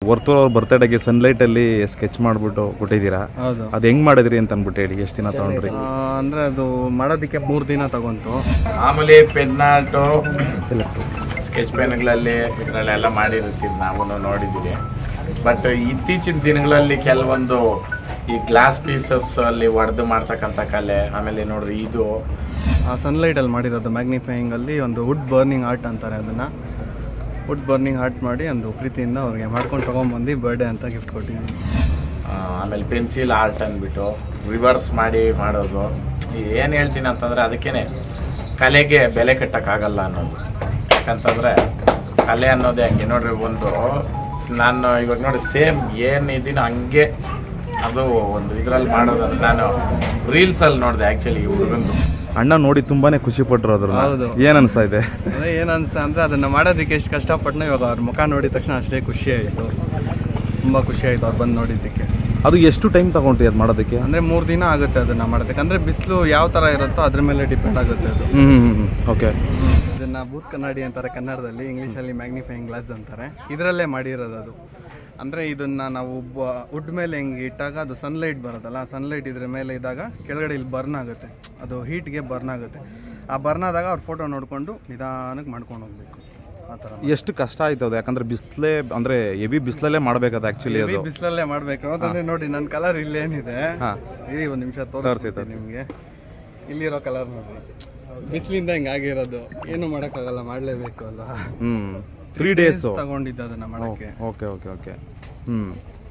ವರ್ತೂರ್ ಅವ್ರ ಬರ್ತಡೇಗೆ ಸನ್ಲೈಟಲ್ಲಿ ಸ್ಕೆಚ್ ಮಾಡಿಬಿಟ್ಟು ಕೊಟ್ಟಿದ್ದೀರಾ ಹೌದು ಅದು ಹೆಂಗೆ ಮಾಡಿದ್ರಿ ಅಂತ ಅಂದ್ಬಿಟ್ಟು ಹೇಳಿ ಎಷ್ಟು ದಿನ ತೊಗೊಂಡ್ರಿ ಆ, ಅಂದ್ರೆ ಅದು ಮಾಡೋದಕ್ಕೆ ಮೂರು ದಿನ ತಗೊಂತು ಮಾಮೂಲಿ ಪೆನ್ ಆರ್ಟು ಸ್ಕೆಚ್ ಪೆನ್ಗಳಲ್ಲಿ ಇದರಲ್ಲೆಲ್ಲ ಮಾಡಿರ್ತೀವಿ ನಾವು ನೋಡಿದ್ದೀವಿ ಬಟ್ ಇತ್ತೀಚಿನ ದಿನಗಳಲ್ಲಿ ಕೆಲವೊಂದು ಈ ಗ್ಲಾಸ್ ಪೀಸಸ್ ಅಲ್ಲಿ ಒಡೆದು ಮಾಡ್ತಕ್ಕಂಥ ಕಲೆ ಆಮೇಲೆ ನೋಡ್ರಿ ಇದು ಆ ಸನ್ಲೈಟಲ್ಲಿ ಮಾಡಿರೋದು ಮ್ಯಾಗ್ನಿಫೈಯಿಂಗ್ ಅಲ್ಲಿ ಒಂದು ವುಡ್ ಬರ್ನಿಂಗ್ ಆರ್ಟ್ ಅಂತಾರೆ ಅದನ್ನ ವುಡ್ ಬರ್ನಿಂಗ್ ಆರ್ಟ್ ಮಾಡಿ ಒಂದು ಪ್ರೀತಿಯಿಂದ ಅವ್ರಿಗೆ ಮಾಡ್ಕೊಂಡು ತೊಗೊಂಬಂದು ಬರ್ಡೇ ಅಂತ ಗಿಫ್ಟ್ ಕೊಟ್ಟಿದ್ದೀನಿ ಆ, ಆಮೇಲೆ ಪೆನ್ಸಿಲ್ ಆರ್ಟ್ ಅಂದ್ಬಿಟ್ಟು ರಿವರ್ಸ್ ಮಾಡಿ ಮಾಡೋದು ಏನು ಹೇಳ್ತೀನಿ ಅಂತಂದರೆ ಅದಕ್ಕೇನೆ ಕಲೆಗೆ ಬೆಲೆ ಕಟ್ಟಕ್ಕಾಗಲ್ಲ ಅನ್ನೋದು ಯಾಕಂತಂದರೆ ಕಲೆ ಅನ್ನೋದೇ ಹಂಗೆ ನೋಡ್ರಿ ಒಂದು ನಾನು ಇವಾಗ ನೋಡಿ ಸೇಮ್ ಏನು ಇದೀನಿ ಹಂಗೆ ಅದು ಒಂದು ಇದರಲ್ಲಿ ಮಾಡೋದು ನಾನು ರೀಲ್ಸಲ್ಲಿ ನೋಡಿದೆ ಆ್ಯಕ್ಚುಲಿ ಈ ಹುಡುಗಂದು ಅಣ್ಣ ನೋಡಿ ತುಂಬಾನೇ ಖುಷಿ ಪಟ್ರು ಅದ್ರನ್ನ ಹೌದು. ಏನ್ ಅನ್ಸ್ತಾ ಇದೆ ಅದೇ ಏನು ಅನ್ಸ ಅಂದರೆ ಅದನ್ನು ಮಾಡೋದಕ್ಕೆ ಎಷ್ಟು ಕಷ್ಟಪಟ್ಟನೋ ಇವಾಗ ಅವ್ರ ಮುಖ ನೋಡಿದ ತಕ್ಷಣ ಅಷ್ಟೇ ಖುಷಿ ಆಯಿತು ತುಂಬ ಖುಷಿ ಆಯಿತು ಅವ್ರು ಬಂದು ನೋಡಿದ್ದಕ್ಕೆ ಅದು ಎಷ್ಟು ಟೈಮ್ ತಗೊಂಡ್ರಿ ಅದು ಮಾಡೋದಕ್ಕೆ ಅಂದರೆ ಮೂರು ದಿನ ಆಗುತ್ತೆ ಅದನ್ನು ಮಾಡೋದಕ್ಕೆ ಅಂದರೆ ಬಿಸಿಲು ಯಾವ ಥರ ಇರುತ್ತೋ ಅದ್ರ ಮೇಲೆ ಡಿಪೆಂಡ್ ಆಗುತ್ತೆ ಅದು ಹ್ಮ್ ಓಕೆ ಇದನ್ನ ಬೂತ್ ಕನ್ನಡಿ ಅಂತಾರೆ ಕನ್ನಡದಲ್ಲಿ ಇಂಗ್ಲೀಷಲ್ಲಿ ಮ್ಯಾಗ್ನಿಫೈಯಿಂಗ್ ಗ್ಲಾಸ್ ಅಂತಾರೆ ಇದರಲ್ಲೇ ಮಾಡಿರೋದು ಅದು ಅಂದರೆ ಇದನ್ನ ನಾವು ವುಡ್ ಮೇಲೆ ಹೆಂಗೆ ಇಟ್ಟಾಗ ಅದು ಸನ್ಲೈಟ್ ಬರೋದಲ್ಲ ಸನ್ಲೈಟ್ ಇದ್ರ ಮೇಲೆ ಇದ್ದಾಗ ಕೆಳಗಡೆ ಇಲ್ಲಿ ಬರ್ನ್ ಆಗುತ್ತೆ ಅದು ಹೀಟ್ಗೆ ಬರ್ನ್ ಆಗುತ್ತೆ ಆ ಬರ್ನ್ ಆದಾಗ ಅವ್ರ ಫೋಟೋ ನೋಡಿಕೊಂಡು ನಿಧಾನಕ್ಕೆ ಮಾಡ್ಕೊಂಡು ಹೋಗ್ಬೇಕು ಆ ಥರ ಎಷ್ಟು ಕಷ್ಟ ಆಯ್ತು ಅದು ಯಾಕಂದ್ರೆ ಬಿಸಿಲೇ ಅಂದ್ರೆ ಹೆವಿ ಬಿಸಿಲಲ್ಲೇ ಮಾಡ್ಬೇಕದು ಆಕ್ಚುಲಿ ಅದು ಬಿಸಿಲಲ್ಲೇ ಮಾಡಬೇಕು ಅದಂದ್ರೆ ನೋಡಿ ನನ್ನ ಕಲರ್ ಇಲ್ಲೇನಿದೆ ಹಾ ಇರಿ ಒಂದು ನಿಮಿಷ ತೋರಿಸ್ತೀನಿ ನಿಮಗೆ ಇಲ್ಲಿರೋ ಕಲರ್ ನೋಡ್ರಿ ಬಿಸಿಲಿಂದ ಹಿಂಗಾಗಿರೋದು ಏನು ಮಾಡೋಕ್ಕಾಗಲ್ಲ ಮಾಡಲೇಬೇಕು ಅಲ್ವಾ ಹ್ಮ್ ತ್ರೀ ಡೇಸ್ ತಗೊಂಡಿದ್ದು ಅದನ್ನ ಮಾಡಕ್ಕೆ ಓಕೆ ಓಕೆ ಓಕೆ ಹ್ಮ್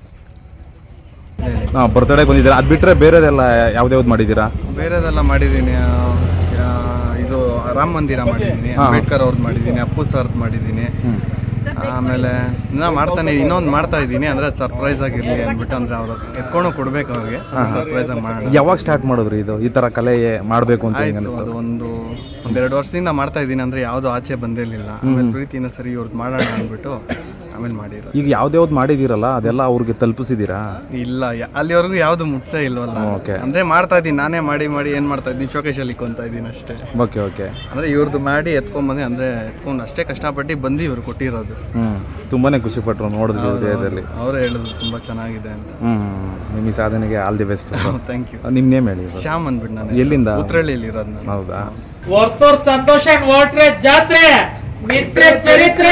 ಹಾ ಬರ್ತಡೇಗೆ ಬಂದಿದ್ದೀರಾ ಅದು ಬಿಟ್ರೆ ಬೇರೆದೆಲ್ಲ ಯಾವ್ದ್ಯಾವ್ದು ಮಾಡಿದ್ದೀರಾ ಬೇರೆದೆಲ್ಲ ಮಾಡಿದ್ದೀನಿ ಆ, ಆ, ಇದು ರಾಮ ಮಂದಿರ ಮಾಡಿದ್ದೀನಿ ಅಂಬೇಡ್ಕರ್ ಅವ್ರದ್ದು ಮಾಡಿದ್ದೀನಿ ಅಪ್ಪು ಸರ್ದು ಮಾಡಿದ್ದೀನಿ ಆಮೇಲೆ ಇನ್ನ ಮಾಡ್ತಾನೆ ಇನ್ನೊಂದು ಮಾಡ್ತಾ ಇದ್ದೀನಿ ಅಂದ್ರೆ ಸರ್ಪ್ರೈಸ್ ಆಗಿರ್ಲಿ ಅಂದ್ಬಿಟ್ಟು ಅಂದ್ರೆ ಅವ್ರು ಎತ್ಕೊಂಡು ಕೊಡ್ಬೇಕು ಅವ್ರಿಗೆ ಸರ್ಪ್ರೈಸ್ ಆಗಿ ಮಾಡೋಣ ಯಾವಾಗ ಸ್ಟಾರ್ಟ್ ಮಾಡಿದ್ರಿ ಇದು ಈ ತರ ಕಲೆ ಮಾಡ್ಬೇಕು ಅಂತ ಹೆಂಗ್ ಆಯ್ತು ಅನ್ಸ್ತು? ಅದು ಒಂದು ಒಂದೆರಡು ವರ್ಷದಿಂದ ಮಾಡ್ತಾ ಇದ್ದೀನಿ ಅಂದ್ರೆ ಯಾವುದು ಆಚೆ ಬಂದಿರಲಿಲ್ಲ ಆಮೇಲೆ ಪ್ರೀತಿನ ಸರಿ ಇವ್ರದ್ದು ಮಾಡೋಣ ಅಂದ್ಬಿಟ್ಟು ಆಮೇಲೆ ಮಾಡಿರೋದು ಈಗ ಯಾವ್ದ್ಯಾವ್ದು ಮಾಡಿದ್ದೀರಲ್ಲ ಅದೆಲ್ಲ ಅವ್ರಿಗೆ ತಲುಪಿಸಿದ್ದೀರಾ ಇಲ್ಲ ಯ- ಅಲ್ಲಿವರೆಗೂ ಯಾವುದು ಮುಟ್ಸೇ ಇಲ್ವಲ್ಲ ಓಕೆ ಅಂದ್ರೆ ಮಾಡ್ತಾ ಇದ್ದೀನಿ ನಾನೇ ಮಾಡಿ ಮಾಡಿ ಏನ್ ಮಾಡ್ತಾ ಇದ್ದೀನಿ ಶೋಕೇಶಲ್ಲಿ ಕೊಂತ ಇದ್ದೀನಿ ಅಷ್ಟೇ ಓಕೆ ಓಕೆ ಅಂದ್ರೆ ಇವ್ರದ್ದು ಮಾಡಿ ಎತ್ಕೊಂಬಂದೆ ಅಂದ್ರೆ ಎತ್ಕೊಂಡು ಅಷ್ಟೇ ಕಷ್ಟಪಟ್ಟು ಬಂದು ಇವ್ರು ಕೊಟ್ಟಿರೋದು ಹ್ಮ್ ತುಂಬಾನೇ ಖುಷಿ ಪಟ್ರು ನೋಡಿದ್ವಿ ವಿಡಿಯೋದಲ್ಲಿ ಅವರೇ ಹೇಳಿದ್ರು ತುಂಬಾ ಚೆನ್ನಾಗಿದೆ ಅಂತ ಹ್ಮ್ ನಿಮ್ಮ ಈ ಸಾಧನೆಗೆ all the best thank you ನಿಮ್ಮ ನೇಮ್ ಹೇಳಿ ಇವಾಗ. ಶ್ಯಾಮ್ ಅಂದ್ಬಿಟ್ಟು ನಾನು ಎಲ್ಲಿಂದ ಉತ್ರಳ್ಳಿಯಲ್ಲಿ ಇರೋದು ನಾನು ಹೌದಾ ವರ್ತೂರ್ ಸಂತೋಷ ವಾಟ್ರೆ ಜಾತ್ರೆ ಮಿತ್ರ ಚರಿತ್ರೆ